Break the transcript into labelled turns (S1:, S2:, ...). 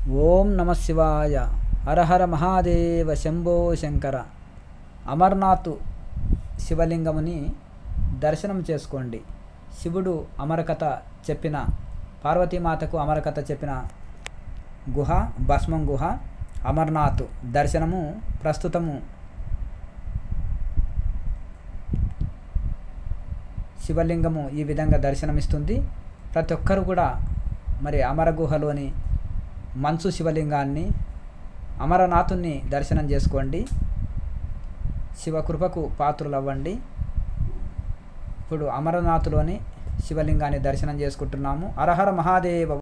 S1: ఓం నమ శివాయ హరహర మహాదేవ శంభో శంకర అమర్నాథ్ శివలింగముని దర్శనం చేసుకోండి శివుడు అమరకథ చెప్పిన పార్వతీమాతకు అమరకథ చెప్పిన గుహ భస్మం గుహ అమర్నాథ్ దర్శనము ప్రస్తుతము శివలింగము ఈ విధంగా దర్శనమిస్తుంది ప్రతి ఒక్కరు కూడా మరి అమర గుహలోని మంచు శివలింగాన్ని అమరనాథుని దర్శనం చేసుకోండి శివకృపకు పాత్రులవ్వండి ఇప్పుడు అమరనాథులోని శివలింగాన్ని దర్శనం చేసుకుంటున్నాము అరహర మహాదేవ